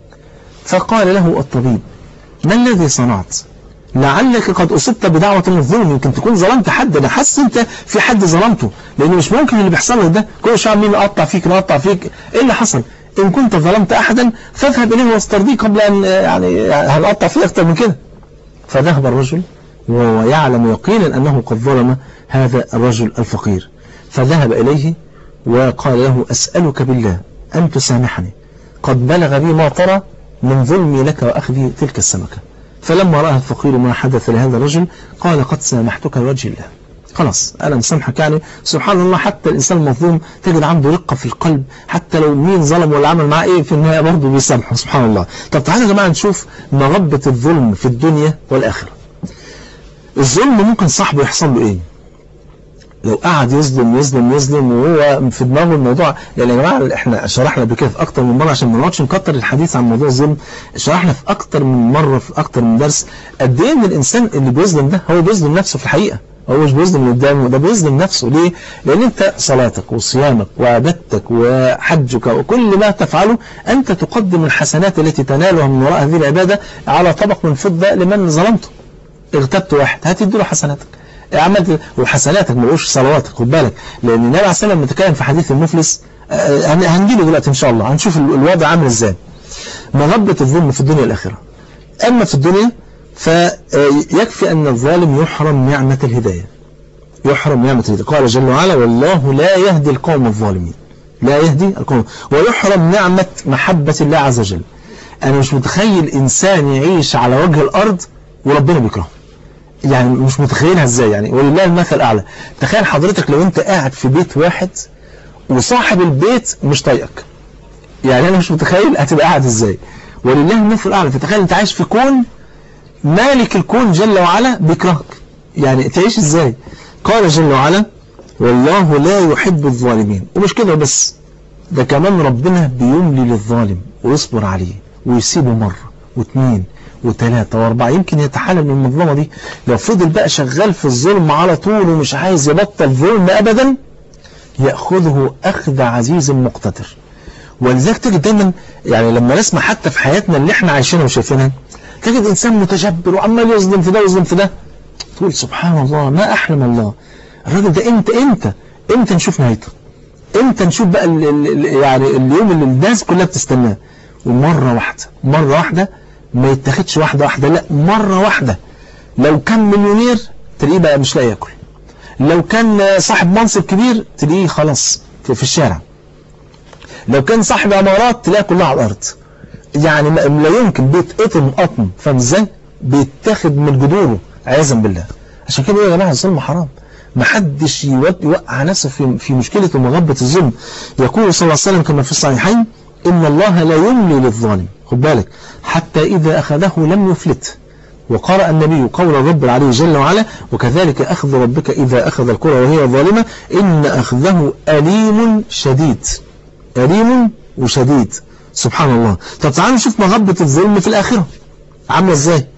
فقال له الطبيب ما الذي صنعت لعلك قد أصبت بدعوة الظلم يمكن تكون ظلمت حد أنا حاسس أنت في حد ظلمته لأن مش ممكن اللي بيحصل لك ده كل شوية مين أقطع فيك نقطع فيك إيه اللي حصل إن كنت ظلمت أحدا فاذهب إليه واسترضيه قبل أن يعني هنقطع فيه أكتر من كده فذهب الرجل وهو يعلم يقينا أنه قد ظلم هذا الرجل الفقير فذهب إليه وقال له أسألك بالله أن تسامحني قد بلغ بي ما ترى من ظلمي لك وأخذي تلك السمكة فلما رأى الفقير ما حدث لهذا الرجل قال قد سامحتك لوجه الله خلاص أنا مسامحك يعني سبحان الله حتى الإنسان المظلوم تجد عنده رقة في القلب حتى لو مين ظلم ولا عمل معاه إيه في النهاية برضه بيسامحه سبحان الله طب تعالوا يا جماعة نشوف مغبة الظلم في الدنيا والآخرة الظلم ممكن صاحبه يحصل له إيه لو قعد يظلم يظلم يظلم وهو في دماغه الموضوع يعني يا جماعه احنا شرحنا قبل كده في اكتر من مره عشان ما نقعدش نكتر الحديث عن موضوع الظلم شرحنا في اكتر من مره في اكتر من درس قد ايه ان الانسان اللي بيظلم ده هو بيظلم نفسه في الحقيقه هو مش بيظلم اللي قدامه ده بيظلم نفسه ليه؟ لان انت صلاتك وصيامك وعبادتك وحجك وكل ما تفعله انت تقدم الحسنات التي تنالها من وراء هذه العباده على طبق من فضه لمن ظلمته اغتبت واحد هتدي له حسناتك عملت وحسناتك ما بقولش صلواتك خد بالك لان النبي عليه الصلاه والسلام متكلم في حديث المفلس هنجيله دلوقتي ان شاء الله هنشوف الوضع عامل ازاي مغبه الظلم في الدنيا والاخره اما في الدنيا فيكفي ان الظالم يحرم نعمه الهدايه يحرم نعمه الهدايه قال جل وعلا والله لا يهدي القوم الظالمين لا يهدي القوم ويحرم نعمه محبه الله عز وجل انا مش متخيل انسان يعيش على وجه الارض وربنا بيكرهه يعني مش متخيلها ازاي يعني ولله المثل الاعلى تخيل حضرتك لو انت قاعد في بيت واحد وصاحب البيت مش طايقك يعني انا مش متخيل هتبقى قاعد ازاي ولله المثل الاعلى فتخيل انت عايش في كون مالك الكون جل وعلا بيكرهك يعني تعيش ازاي قال جل وعلا والله لا يحب الظالمين ومش كده بس ده كمان ربنا بيملي للظالم ويصبر عليه ويسيبه مرة واثنين وثلاثة واربعة يمكن يتحلل من المظلمة دي لو فضل بقى شغال في الظلم على طول ومش عايز يبطل ظلم ابدا يأخذه أخذ عزيز مقتدر ولذلك تجد دايما يعني لما نسمع حتى في حياتنا اللي احنا عايشينها وشايفينها تجد إنسان متجبر وعمال يظلم في ده ويظلم في ده تقول سبحان الله ما أحلم الله الراجل ده امتى امتى امتى نشوف نهايته امتى نشوف بقى ال ال يعني اليوم اللي الناس كلها بتستناه ومرة واحدة مرة واحدة ما يتاخدش واحدة واحدة لا مرة واحدة لو كان مليونير تلاقيه بقى مش لاقي ياكل لو كان صاحب منصب كبير تلاقيه خلاص في, في الشارع لو كان صاحب عمارات تلاقيه كلها على الأرض يعني لا يمكن بيتقطم قطم فاهم ازاي بيتاخد من جذوره عياذا بالله عشان كده يا جماعه الظلم حرام ما حدش يوقع نفسه في في مشكله ومغبه الظلم يقول صلى الله عليه وسلم كما في الصحيحين ان الله لا يملي للظالم خد بالك حتى اذا اخذه لم يفلته وقرأ النبي قول الرب العلي جل وعلا وكذلك أخذ ربك إذا أخذ القرى وهي ظالمة إن أخذه أليم شديد أليم وشديد سبحان الله طب تعالوا نشوف مغبة الظلم في الآخرة عاملة إزاي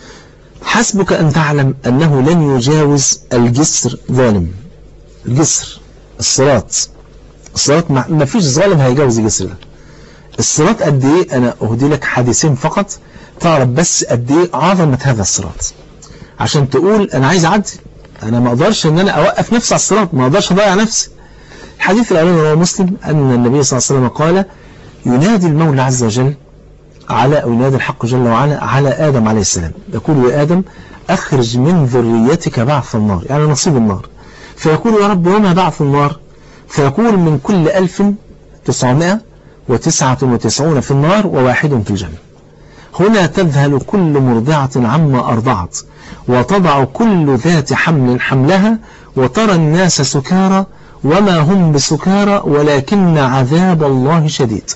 حسبك أن تعلم أنه لن يجاوز الجسر ظالم الجسر الصراط الصراط ما فيش ظالم هيجاوز الجسر ده الصراط قد إيه أنا أهدي لك حديثين فقط تعرف بس قد ايه عظمة هذا الصراط عشان تقول انا عايز اعدي انا ما اقدرش ان انا اوقف نفسي على الصراط ما اقدرش اضيع نفسي الحديث الاولاني رواه مسلم ان النبي صلى الله عليه وسلم قال ينادي المولى عز وجل على او ينادي الحق جل وعلا على ادم عليه السلام يقول يا ادم اخرج من ذريتك بعث النار يعني نصيب النار فيقول يا رب وما بعث النار فيقول من كل ألف تسعمائة وتسعة وتسعون في النار وواحد في الجنة هنا تذهل كل مرضعة عما أرضعت وتضع كل ذات حمل حملها وترى الناس سكارى وما هم بسكارى ولكن عذاب الله شديد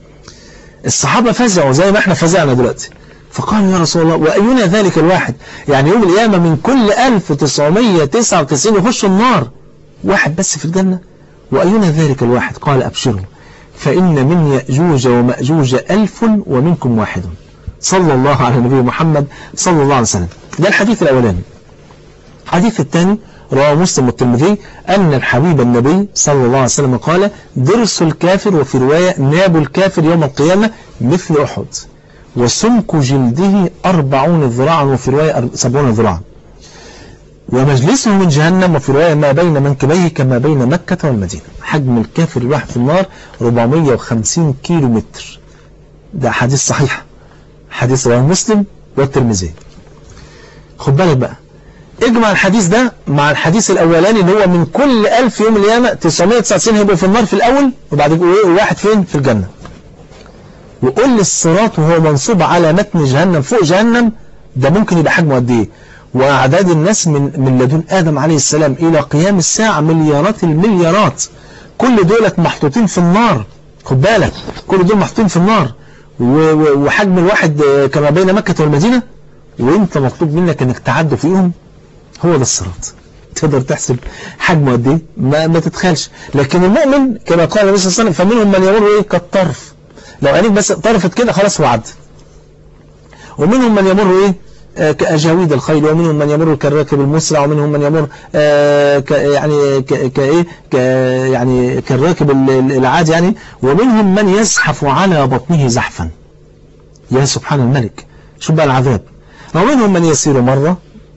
الصحابة فزعوا زي ما احنا فزعنا دلوقتي فقالوا يا رسول الله وأينا ذلك الواحد يعني يوم القيامة من كل 1999 يخش النار واحد بس في الجنة وأينا ذلك الواحد قال أبشروا فإن من يأجوج ومأجوج ألف ومنكم واحد صلى الله على النبي محمد صلى الله عليه وسلم ده الحديث الأولاني الحديث الثاني رواه مسلم والترمذي أن الحبيب النبي صلى الله عليه وسلم قال درس الكافر وفي رواية ناب الكافر يوم القيامة مثل أحد وسمك جلده أربعون ذراعا وفي رواية سبعون ذراعا ومجلسه من جهنم وفي رواية ما بين منكبيه كما بين مكة والمدينة حجم الكافر الواحد في النار 450 كيلو متر ده حديث صحيح حديث رواه مسلم والترمذي خد بالك بقى اجمع الحديث ده مع الحديث الاولاني اللي هو من كل 1000 يوم القيامه 999 هيبقوا في النار في الاول وبعد كده واحد فين في الجنه وقول لي الصراط وهو منصوب على متن جهنم فوق جهنم ده ممكن يبقى حجمه قد ايه واعداد الناس من من لدن ادم عليه السلام الى قيام الساعه مليارات المليارات كل دولت محطوطين في النار خد بالك كل دول محطوطين في النار وحجم الواحد كما بين مكة والمدينة وانت مطلوب منك انك تعدوا فيهم هو ده الصراط تقدر تحسب حجمه قد ايه ما, ما تتخيلش لكن المؤمن كما قال النبي صلى الله عليه وسلم فمنهم من يمر ايه كالطرف لو عينيك بس طرفت كده خلاص هو عدى ومنهم من يمر ايه آه كأجاويد الخيل ومنهم من يمر كالراكب المسرع ومنهم من يمر آه ك يعني كايه ك يعني كالراكب العادي يعني ومنهم من يزحف على بطنه زحفا يا سبحان الملك شوف بقى العذاب ومنهم من يسير مرة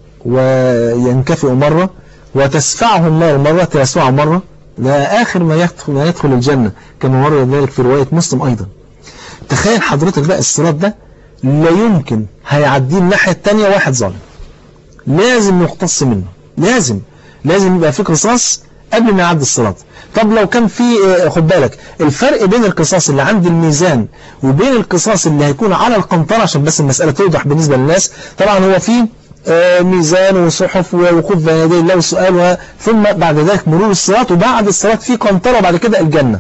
وينكفئ مرة وتسفعه النار مرة تسفعه مرة لا آخر ما يدخل, ما يدخل الجنة كما مر ذلك في رواية مسلم أيضا تخيل حضرتك بقى الصراط ده لا يمكن هيعديه الناحية التانية واحد ظالم لازم يقتص منه لازم لازم يبقى في قصاص قبل ما يعدي الصراط طب لو كان في خد بالك الفرق بين القصاص اللي عند الميزان وبين القصاص اللي هيكون على القنطرة عشان بس المسألة توضح بالنسبة للناس طبعا هو في ميزان وصحف ووقوف بين يدي الله وسؤال ثم بعد ذلك مرور الصراط وبعد الصراط في قنطرة وبعد كده الجنة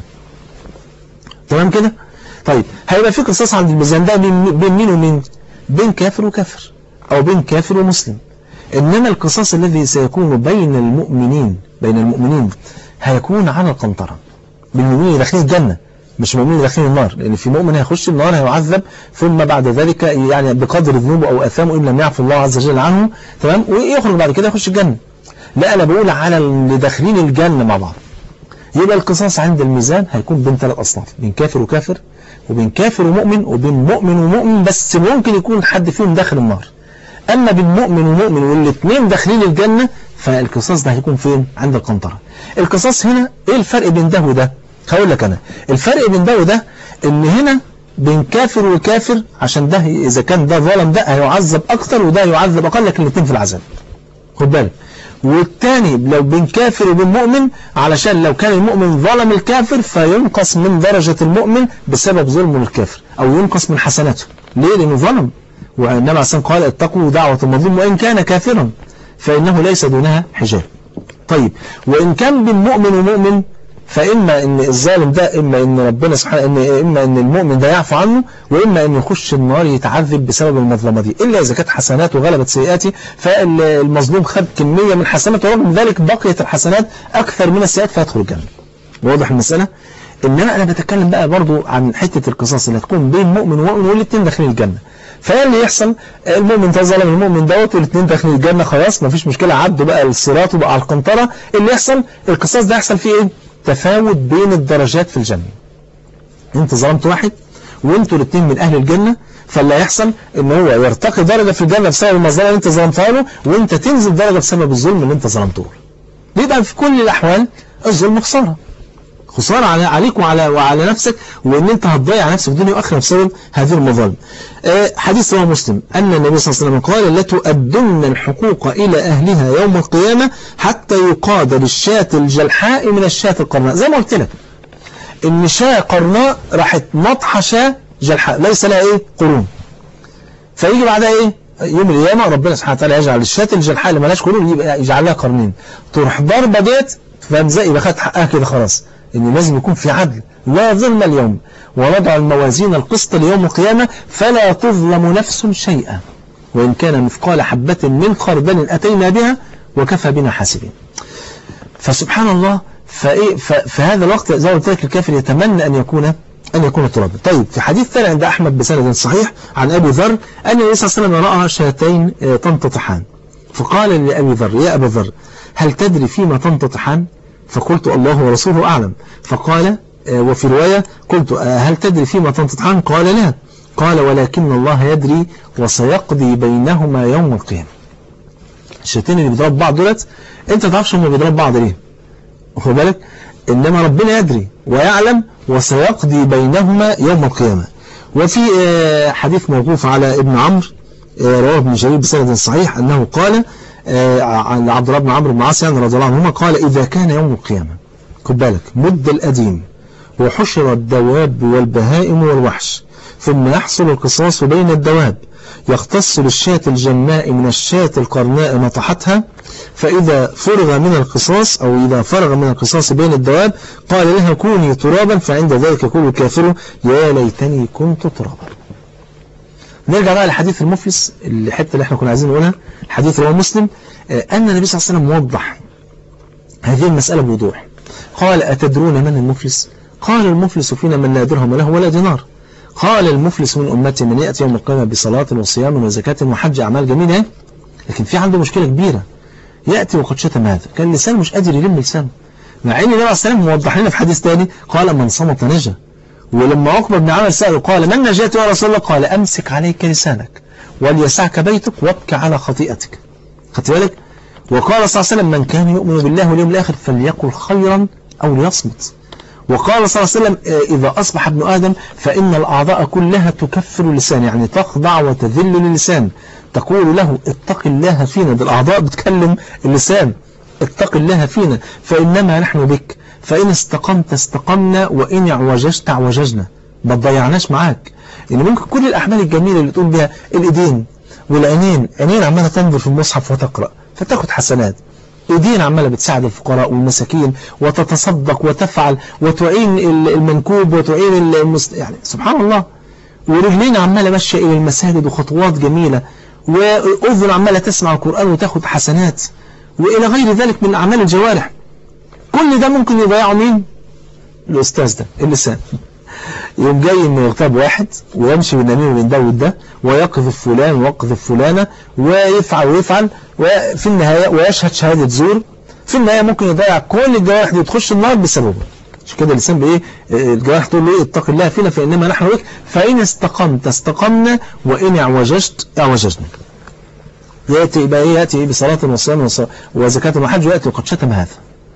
تمام كده طيب هيبقى في قصاص عند الميزان ده بين مين ومين بين كافر وكافر او بين كافر ومسلم انما القصاص الذي سيكون بين المؤمنين بين المؤمنين هيكون على القنطرة بالمؤمنين داخلين الجنة مش مؤمنين داخلين النار لأن في مؤمن هيخش النار هيعذب ثم بعد ذلك يعني بقدر ذنوبه أو أثامه إن لم يعفو الله عز وجل عنه تمام ويخرج بعد كده يخش الجنة لا أنا بقول على اللي داخلين الجنة مع بعض يبقى القصاص عند الميزان هيكون بين ثلاث أصناف بين كافر وكافر وبين كافر ومؤمن وبين مؤمن ومؤمن بس ممكن يكون حد فيهم داخل النار أما بين مؤمن ومؤمن والاثنين داخلين الجنة فالقصاص ده هيكون فين عند القنطرة القصاص هنا ايه الفرق بين ده وده هقول لك انا الفرق بين ده وده ان هنا بين كافر وكافر عشان ده اذا كان ده ظلم ده هيعذب اكتر وده هيعذب اقل لكن الاثنين في العذاب خد بالك والتاني لو بين كافر وبين مؤمن علشان لو كان المؤمن ظلم الكافر فينقص من درجة المؤمن بسبب ظلمه للكافر او ينقص من حسناته ليه لانه ظلم والنبي عليه الصلاة قال اتقوا دعوة المظلوم وإن كان كافرا فإنه ليس دونها حجاب طيب وإن كان بين مؤمن ومؤمن فإما إن الظالم ده إما إن ربنا سبحانه إن إما إن المؤمن ده يعفو عنه وإما إن يخش النار يتعذب بسبب المظلمة دي إلا إذا كانت حسناته غلبت سيئاته فالمظلوم خد كمية من حسناته ورغم ذلك بقيت الحسنات أكثر من السيئات فيدخل الجنة واضح المسألة إنما أنا بتكلم بقى برضو عن حتة القصاص اللي هتكون بين مؤمن ومؤمن والاثنين داخلين الجنة فايه اللي يحصل المؤمن ده ظلم المؤمن دوت والاثنين داخلين الجنة خلاص مفيش مشكلة عدوا بقى الصراط وبقى على القنطرة اللي يحصل القصاص ده يحصل فيه ايه تفاوت بين الدرجات في الجنة انت ظلمت واحد وانتوا الاثنين من اهل الجنة فاللي هيحصل ان هو يرتقي درجة في الجنة بسبب المظلمة اللي انت ظلمتها له وانت تنزل درجة بسبب الظلم اللي انت ظلمته له يبقى في كل الاحوال الظلم خسارة خسارة على عليك وعلى وعلى نفسك وان انت هتضيع نفسك في الدنيا واخره بسبب هذه المظالم. أه حديث رواه مسلم ان النبي صلى الله عليه وسلم قال لتؤدن الحقوق الى اهلها يوم القيامة حتى يقاد للشاة الجلحاء من الشاة القرناء زي ما قلت لك ان شاة قرناء راحت نطحة شاة جلحاء ليس لها ايه قرون فيجي بعدها ايه يوم القيامة ربنا سبحانه وتعالى يجعل الشاة الجلحاء اللي مالهاش قرون يبقى يجعل لها قرنين تروح ضربة ديت فاهم زي يبقى خدت حقها كده خلاص ان لازم يكون في عدل لا ظلم اليوم ونضع الموازين القسط ليوم القيامة فلا تظلم نفس شيئا وإن كان مثقال حبة من خردل أتينا بها وكفى بنا حاسبين فسبحان الله فإيه فهذا الوقت زي ما قلت لك الكافر يتمنى أن يكون أن يكون ترابا طيب في حديث ثاني عند أحمد بسند صحيح عن أبي ذر أن النبي صلى الله عليه وسلم رأى شاتين تنتطحان فقال لأبي ذر يا أبا ذر هل تدري فيما تنتطحان فقلت الله ورسوله أعلم فقال وفي رواية قلت هل تدري فيما تنتطحان قال لا قال ولكن الله يدري وسيقضي بينهما يوم القيامة الشياطين اللي بيضرب بعض دولت انت تعرفش هم بيضرب بعض ليه واخد بالك انما ربنا يدري ويعلم وسيقضي بينهما يوم القيامة وفي حديث موقوف على ابن عمرو رواه ابن جرير بسند صحيح انه قال عن عبد الله بن عمرو بن عاص يعني رضي الله عنهما قال إذا كان يوم القيامة خد بالك مد الأديم وحشر الدواب والبهائم والوحش ثم يحصل القصاص بين الدواب يختص للشاة الجماء من الشاة القرناء نطحتها فإذا فرغ من القصاص أو إذا فرغ من القصاص بين الدواب قال لها كوني ترابا فعند ذلك يقول الكافر يا ليتني كنت ترابا نرجع بقى لحديث المفلس الحتة اللي احنا كنا عايزين نقولها حديث رواه مسلم أن النبي صلى الله عليه وسلم وضح هذه المسألة بوضوح قال أتدرون من المفلس قال المفلس فينا من لا درهم له ولا دينار قال المفلس من أمتي من يأتي يوم القيامة بصلاة وصيام وزكاة وحج أعمال جميلة لكن في عنده مشكلة كبيرة يأتي وقد شتم هذا كان لسانه مش قادر يلم لسانه مع ان النبي عليه الصلاة والسلام موضح لنا في حديث ثاني قال من صمت نجا ولما عقبة بن عامر سأله قال من نجاته يا رسول الله قال أمسك عليك لسانك وليسعك بيتك وابكى على خطيئتك خدت بالك وقال صلى الله عليه وسلم من كان يؤمن بالله واليوم الآخر فليقل خيرا أو ليصمت وقال صلى الله عليه وسلم إذا أصبح ابن آدم فإن الأعضاء كلها تكفر اللسان يعني تخضع وتذل للسان تقول له اتق الله فينا ده الأعضاء بتكلم اللسان اتق الله فينا فإنما نحن بك فإن استقمت استقمنا وإن اعوججت اعوججنا ما تضيعناش معاك إن ممكن كل الأحمال الجميلة اللي تقول بها الإيدين والعينين عينين عمالة تنظر في المصحف وتقرأ فتاخد حسنات ايدين عمالة بتساعد الفقراء والمساكين وتتصدق وتفعل وتعين المنكوب وتعين المست... يعني سبحان الله ورجلين عمالة ماشية إلى المساجد وخطوات جميلة وأذن عمالة تسمع القرآن وتاخد حسنات وإلى غير ذلك من أعمال الجوارح كل ده ممكن يضيعه مين؟ الأستاذ ده اللسان يوم جاي انه يغتاب واحد ويمشي بالنميمه من ده وده ويقذف فلان ويقذف فلانه ويفعل ويفعل وفي النهايه ويشهد شهاده زور في النهايه ممكن يضيع كل الجوارح دي وتخش النار بسببه عشان كده اللسان بايه الجوارح تقول له ايه اتق الله فينا فانما نحن بك فان استقمت استقمنا وان اعوججت اعوججنا ياتي بقى ايه ياتي إيه بصلاه وصيام وزكاه وحج وياتي وقد شتم هذا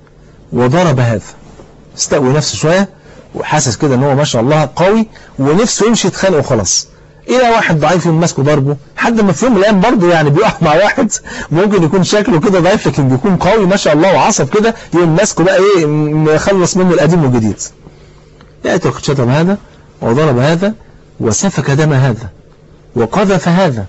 وضرب هذا استقوي نفسه شويه وحاسس كده ان هو ما شاء الله قوي ونفسه يمشي يتخانق وخلاص الى واحد ضعيف يقوم ماسكه ضربه حد ما في يوم من الايام برضه يعني بيقع مع واحد ممكن يكون شكله كده ضعيف لكن بيكون قوي ما شاء الله وعصب كده يقوم ماسكه بقى ايه مخلص منه القديم والجديد ياتي وقد شتم هذا وضرب هذا وسفك دم هذا وقذف هذا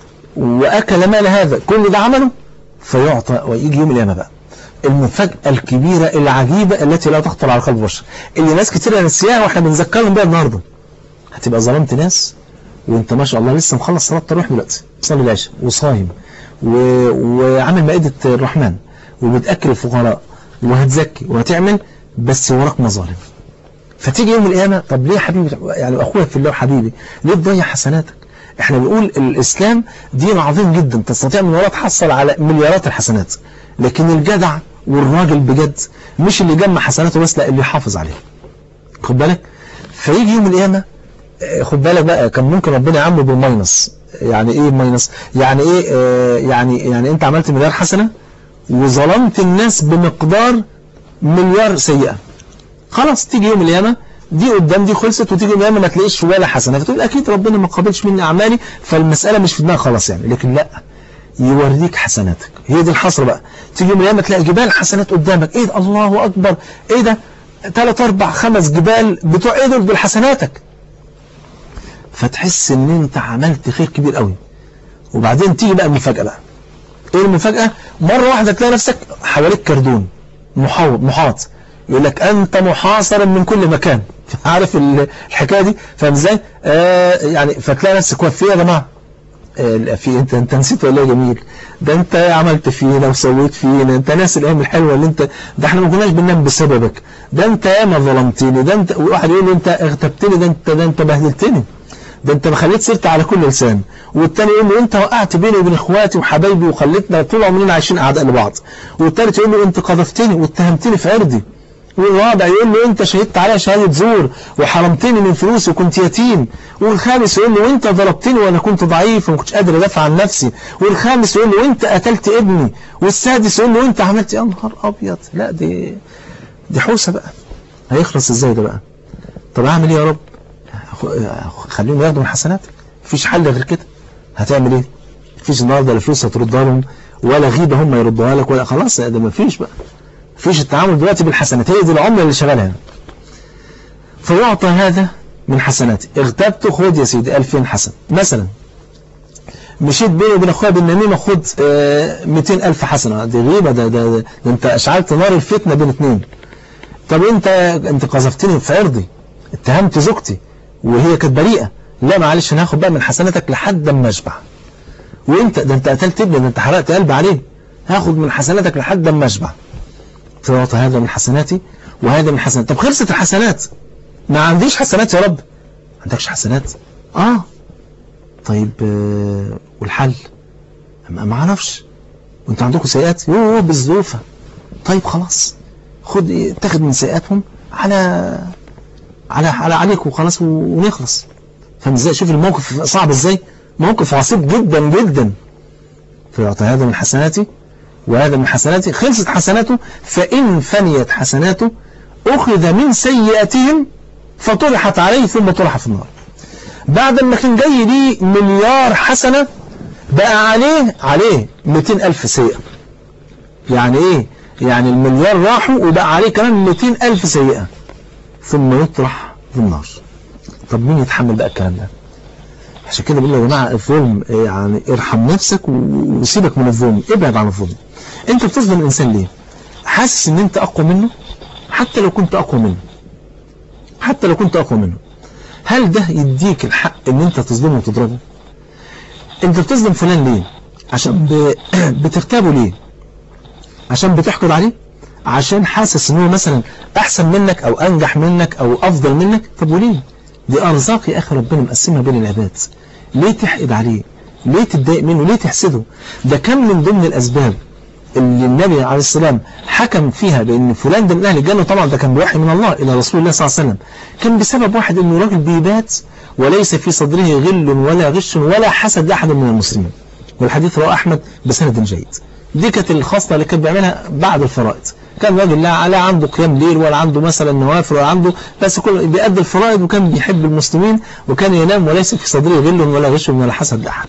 واكل مال هذا كل ده عمله فيعطى ويجي يوم القيامه بقى المفاجأة الكبيرة العجيبة التي لا تخطر على قلب بشر اللي ناس كتير نسيها واحنا بنذكرهم بيها النهارده هتبقى ظلمت ناس وانت ما شاء الله لسه مخلص صلاة التراويح دلوقتي صلي العشاء وصايم و... وعامل مائدة الرحمن وبتأكل الفقراء وهتزكي وهتعمل بس وراك مظالم فتيجي يوم القيامة طب ليه يا حبيبي يعني أخويا في الله وحبيبي ليه تضيع حسناتك احنا بنقول الإسلام دين عظيم جدا تستطيع من وراه تحصل على مليارات الحسنات لكن الجدع والراجل بجد مش اللي جمع حسناته بس لا اللي يحافظ عليها خد بالك فيجي يوم القيامة خد بالك بقى كان ممكن ربنا يعمله بالماينس يعني ايه ماينس يعني ايه آه يعني يعني انت عملت مليار حسنة وظلمت الناس بمقدار مليار سيئة خلاص تيجي يوم القيامة دي قدام دي خلصت وتيجي يوم القيامة ما تلاقيش ولا حسنة فتقول اكيد ربنا ما قابلش مني اعمالي فالمسألة مش في دماغي خلاص يعني لكن لا يوريك حسناتك هي دي الحصر بقى تيجي يوم القيامة تلاقي جبال حسنات قدامك ايه ده الله اكبر ايه ده ثلاث اربع خمس جبال بتوع ايه دول دول حسناتك فتحس ان انت عملت خير كبير قوي وبعدين تيجي بقى المفاجأة بقى ايه المفاجأة مرة واحدة تلاقي نفسك حواليك كردون محاوط محاط يقول لك انت محاصر من كل مكان عارف الحكاية دي فاهم ازاي آه يعني فتلاقي نفسك واقف فيه يا جماعة آه في انت انت نسيت ولا جميل ده انت عملت فينا وسويت فينا انت ناس الايام الحلوه اللي انت ده احنا ما كناش بننام بسببك ده انت ياما ظلمتني ده انت واحد يقول له انت اغتبتني ده انت ده انت بهدلتني ده انت ما خليت سيرتي على كل لسان والتاني يقول له انت وقعت بيني وبين اخواتي وحبايبي وخليتنا طول عمرنا عايشين اعداء لبعض والتالت يقول له انت قذفتني واتهمتني في عرضي والرابع يقول له انت شهدت عليها شهادة زور وحرمتني من فلوسي وكنت يتيم والخامس يقول له انت ضربتني وانا كنت ضعيف وما كنتش قادر ادافع عن نفسي والخامس يقول له انت قتلت ابني والسادس يقول له انت عملت يا نهار ابيض لا دي دي حوسه بقى هيخلص ازاي ده بقى طب اعمل ايه يا رب خليهم ياخدوا من حسناتك مفيش حل غير كده هتعمل ايه مفيش النهارده لا فلوس هتردها لهم ولا غيبه هم يردوها لك ولا خلاص ده مفيش بقى مفيش التعامل دلوقتي بالحسنات هي دي العمله اللي شغالها فيعطى هذا من حسناتي اغتبت خد يا سيدي 2000 حسن مثلا مشيت بيني وبين اخويا بالنميمه خد اه 200000 حسنه دي غيبه ده, ده, ده, ده انت اشعلت نار الفتنه بين اثنين طب انت انت قذفتني في عرضي اتهمت زوجتي وهي كانت بريئه لا معلش انا هاخد بقى من حسناتك لحد ما اشبع وانت ده انت قتلت ابني ده انت حرقت قلبي عليه هاخد من حسناتك لحد ما اشبع فيعطى هذا من حسناتي وهذا من حسناتي طب خلصت الحسنات ما عنديش حسنات يا رب ما عندكش حسنات اه طيب آه والحل ما اعرفش وانت عندكم سيئات يوه بالزوفة طيب خلاص خد تاخد من سيئاتهم على على على عليك وخلاص ونخلص فاهم ازاي شوف الموقف صعب ازاي موقف عصيب جدا جدا فيعطى هذا من حسناتي وهذا من حسناته خلصت حسناته فإن فنيت حسناته أخذ من سيئاتهم فطرحت عليه ثم طرح في النار بعد ما كان جاي ليه مليار حسنة بقى عليه عليه 200 ألف سيئة يعني إيه يعني المليار راحوا وبقى عليه كمان 200 ألف سيئة ثم يطرح في النار طب مين يتحمل بقى الكلام ده عشان كده بقول يا جماعة الظلم يعني ارحم نفسك وسيبك من الظلم ابعد عن الظلم انت بتظلم الانسان ليه حاسس ان انت اقوى منه حتى لو كنت اقوى منه حتى لو كنت اقوى منه هل ده يديك الحق ان انت تظلمه وتضربه انت بتظلم فلان ليه عشان ب... بترتابه ليه عشان بتحقد عليه عشان حاسس ان هو مثلا احسن منك او انجح منك او افضل منك طب وليه دي ارزاق يا اخي ربنا مقسمها بين العباد ليه تحقد عليه ليه تتضايق منه ليه تحسده ده كان من ضمن الاسباب اللي النبي عليه السلام حكم فيها بان فلان ده من اهل الجنه طبعا ده كان بوحي من الله الى رسول الله صلى الله عليه وسلم كان بسبب واحد انه راجل بيبات وليس في صدره غل ولا غش ولا حسد لاحد من المسلمين والحديث رواه احمد بسند جيد دي كانت الخاصة اللي كان بيعملها بعد الفرائض كان راجل لا لا عنده قيام ليل ولا عنده مثلا نوافل ولا عنده بس كل بيأدي الفرائض وكان بيحب المسلمين وكان ينام وليس في صدره غل ولا غش ولا حسد لأحد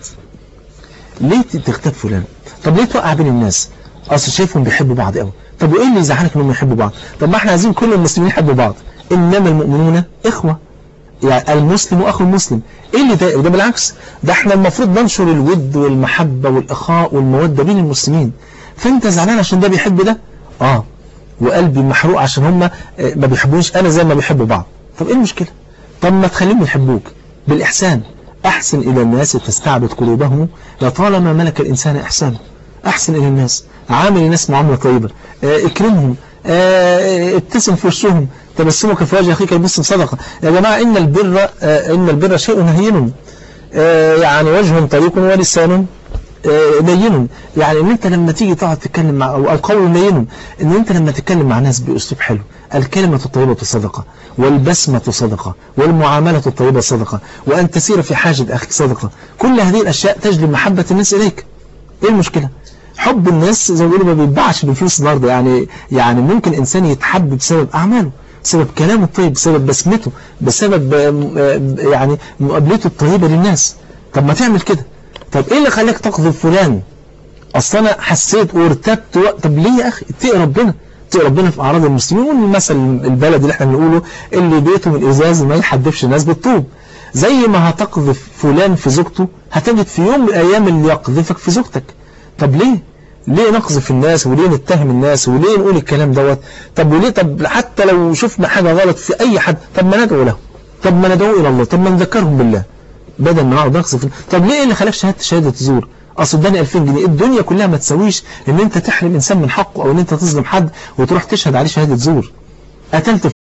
ليه تغتاب فلان طب ليه توقع بين الناس اصل شايفهم بيحبوا بعض قوي طب وايه اللي يزعلك انهم يحبوا بعض طب ما احنا عايزين كل المسلمين يحبوا بعض انما المؤمنون اخوه يعني المسلم اخو المسلم ايه اللي ده ده بالعكس ده احنا المفروض ننشر الود والمحبه والاخاء والموده بين المسلمين فانت زعلان عشان ده بيحب ده اه وقلبي محروق عشان هم ما بيحبونيش انا زي ما بيحبوا بعض طب ايه المشكله طب ما تخليهم يحبوك بالاحسان احسن الى الناس تستعبد قلوبهم لطالما ملك الانسان احسانه احسن الى الناس عامل الناس معامله طيبه اه اكرمهم اه ابتسم في وشهم تبسمك في وجه اخيك المسلم صدقه يا جماعه ان البر اه ان البر شيء هين يعني وجه طريق ولسان لين يعني ان انت لما تيجي تقعد تتكلم مع او القول لين ان انت لما تتكلم مع ناس باسلوب حلو الكلمه الطيبه صدقه والبسمه صدقه والمعامله الطيبه صدقه وان تسير في حاجه اخيك صدقه كل هذه الاشياء تجلب محبه الناس اليك ايه المشكله حب الناس زي ما بيقولوا ما بيتباعش بفلوس النهارده يعني يعني ممكن انسان يتحب بسبب اعماله بسبب كلامه الطيب بسبب بسمته بسبب يعني مقابلته الطيبه للناس طب ما تعمل كده طب ايه اللي خلاك تقذف فلان اصل انا حسيت وارتبت و... طب ليه يا اخي اتقي ربنا اتقي ربنا في اعراض المسلمين والمثل البلد اللي احنا بنقوله اللي بيته من ازاز ما يحدفش الناس بالطوب زي ما هتقذف فلان في زوجته هتجد في يوم من الايام اللي يقذفك في زوجتك طب ليه ليه نقذف الناس وليه نتهم الناس وليه نقول الكلام دوت طب وليه طب حتى لو شفنا حاجة غلط في اي حد طب ما ندعو له طب ما ندعو الى الله طب ما نذكرهم بالله بدل ما نقعد نقذف طب ليه اللي خلاك شهاده شهاده زور اصل اداني 2000 جنيه الدنيا كلها ما تساويش ان انت تحرم انسان من حقه او ان انت تظلم حد وتروح تشهد عليه شهاده زور قتلت